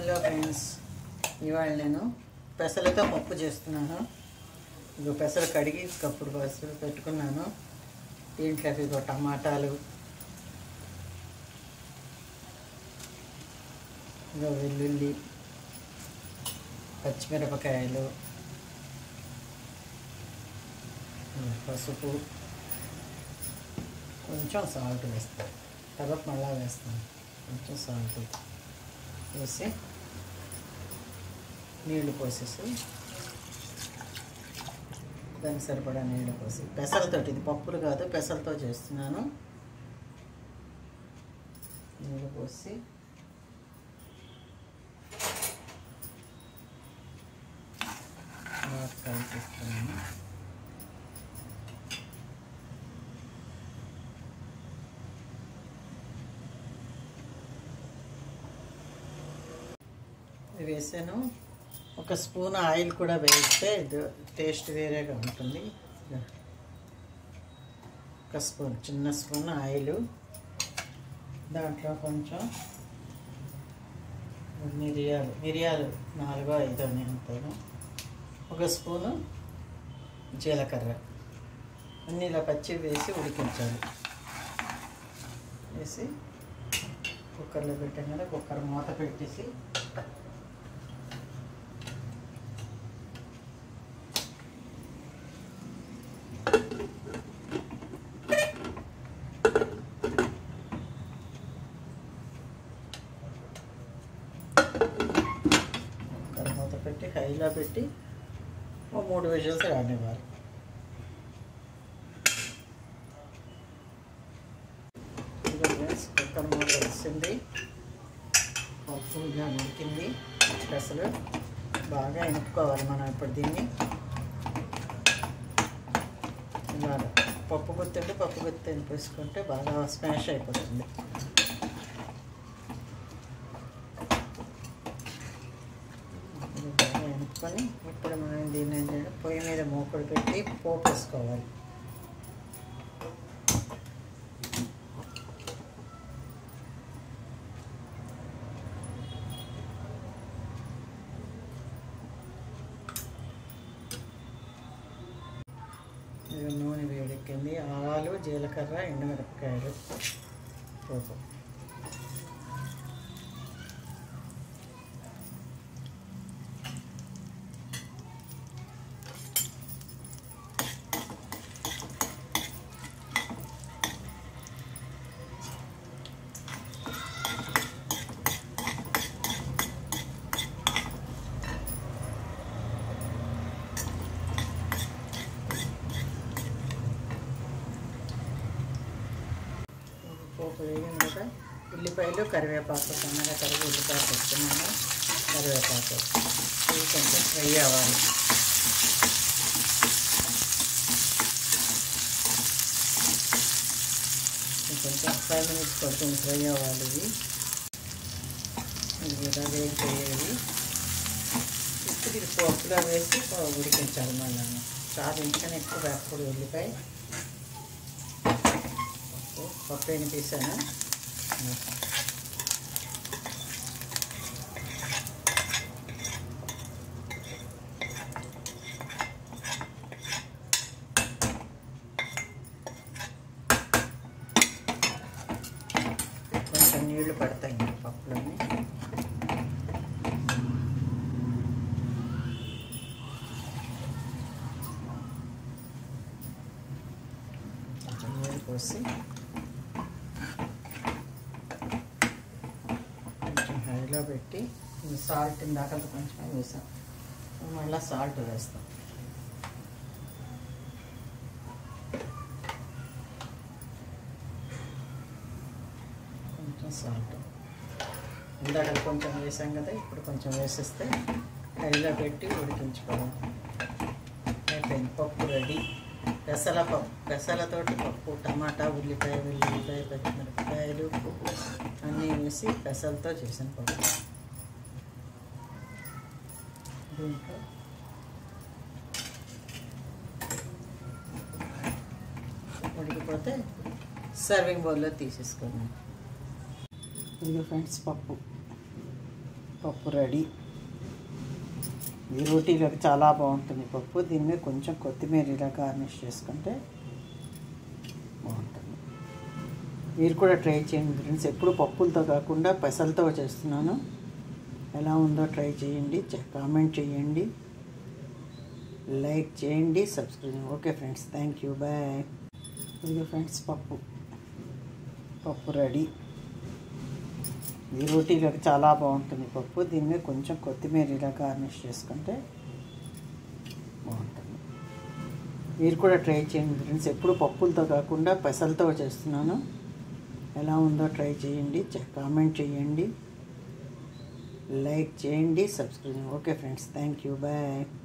hello friends ఇవాళ నేను పెసలతో పప్పు చేస్తున్నాను ఇగో పెసలు కడిగి కప్పుడు పెసలు పెట్టుకున్నాను దీంట్లోకి ఇగో టమాటాలు ఇగో వెల్లుల్లి పచ్చిమిరపకాయలు ఇగో పసుపు కొంచెం సాల్ట్ వేస్తాను తర్వాత మళ్ళా వేస్తాను కొంచెం సాల్ట్ వేసి నీళ్లు పోసేసి దానికి సరిపడా నీళ్లు పోసి పెసలతోటి ఇది పప్పులు కాదు పెసలతో చేస్తున్నాను నీళ్లు పోసి బాగా కలిపిస్తున్నాను ఇది వేసాను ఒక స్పూన్ ఆయిల్ కూడా వేస్తే ఇది టేస్ట్ వేరేగా ఉంటుంది ఒక స్పూన్ చిన్న స్పూన్ ఆయిల్ దాంట్లో కొంచెం మిరియాలు మిరియాలు నాలుగో ఐదో నింపుతాను ఒక స్పూను జీలకర్ర అన్నీ ఇలా పచ్చి వేసి ఉడికించాలి వేసి కుక్కర్లో పెట్టాం కదా కుక్కర్ మూత పెట్టేసి కుక్కర్ మూత పెట్టి హైలో పెట్టి ఓ మూడు విజువల్స్ రానివ్వాలి ఇదిగో ఫ్రెండ్స్ కుక్కర్ మూత వచ్చింది పప్పుగా ఉడికింది అసలు బాగా ఎనుక్కోవాలి మనం ఇప్పుడు దీన్ని ఇలా పప్పు గుత్తుంటే పప్పు గుత్తి ఎనిపేసుకుంటే బాగా స్మాష్ అయిపోతుంది ఇది బాగా ఎనుక్కొని ఇప్పుడు మనం దీన్ని ఏంటంటే పొయ్యి మీద మూకుడు పెట్టి పోపు వేసుకోవాలి ఇది నూనె వేడెక్కింది ఆవాలు జీలకర్ర ఎండుమిరపకాయలు పోపు పోపు వేగిన కదా ఉల్లిపాయలు కరివేపాకు సన్నగా కరిగి ఉల్లిపాయలు పెట్టుకున్నాను కరివేపాకు ఇవి కొంచెం ఫ్రై అవ్వాలి ఇది కొంచెం ఫైవ్ మినిట్స్ కొంచెం ఫ్రై అవ్వాలి ఇవి ఇది ఇలా వేగిపోయేవి ఇప్పుడు ఇది పోపులో వేసి ఉడికించాలి మళ్ళీ చాలా ఇంకా ఎక్కువ వేపకూడదు ఉల్లిపాయ పప్పు పప్పు ఎనిపేసాను కొంచెం నీళ్లు పడతాయి ఈ పప్పులోని కొంచెం నీళ్ళు పోసి కొంచెం హైలో పెట్టి ఈ సాల్ట్ ఇందాక కొంచెం వేసాం మళ్ళీ సాల్ట్ వేస్తాం కొంచెం సాల్ట్ ఇందాక కొంచెం వేసాం కదా ఇప్పుడు కొంచెం వేసేస్తే హైలో పెట్టి ఉడికించుకోవాలి అయిపోయింది పప్పు రెడీ పెసల పప్పు పెసలతోటి పప్పు టమాటా ఉల్లిపాయ వెల్లుల్లిపాయ పచ్చిమిరపకాయలు అన్నీ వేసి పెసలతో చేసిన పప్పు దీంట్లో ఉడికిపోతే సర్వింగ్ బౌల్లో తీసేసుకున్నాను ఇదిగో ఫ్రెండ్స్ పప్పు పప్పు రెడీ ఈ రోటీలోకి చాలా బాగుంటుంది పప్పు దీని మీద కొంచెం కొత్తిమీర ఇలా గార్నిష్ చేసుకుంటే బాగుంటుంది మీరు కూడా ట్రై చేయండి ఫ్రెండ్స్ ఎప్పుడు పప్పులతో కాకుండా పెసలతో చేస్తున్నాను ఎలా ఉందో ట్రై చేయండి చె- కామెంట్ చేయండి లైక్ చేయండి subscribe okay friends thank you bye ఇదిగో ఫ్రెండ్స్ పప్పు పప్పు రెడీ ఈ రోటీలోకి చాలా బాగుంటుంది పప్పు దీని మీద కొంచెం కొత్తిమీర ఇలా గార్నిష్ చేసుకుంటే బాగుంటుంది మీరు కూడా ట్రై చేయండి ఫ్రెండ్స్ ఎప్పుడు పప్పులతో కాకుండా పెసలతో చేస్తున్నాను ఎలా ఉందో ట్రై చేయండి చె- కామెంట్ చేయండి లైక్ చేయండి subscribe okay friends thank you bye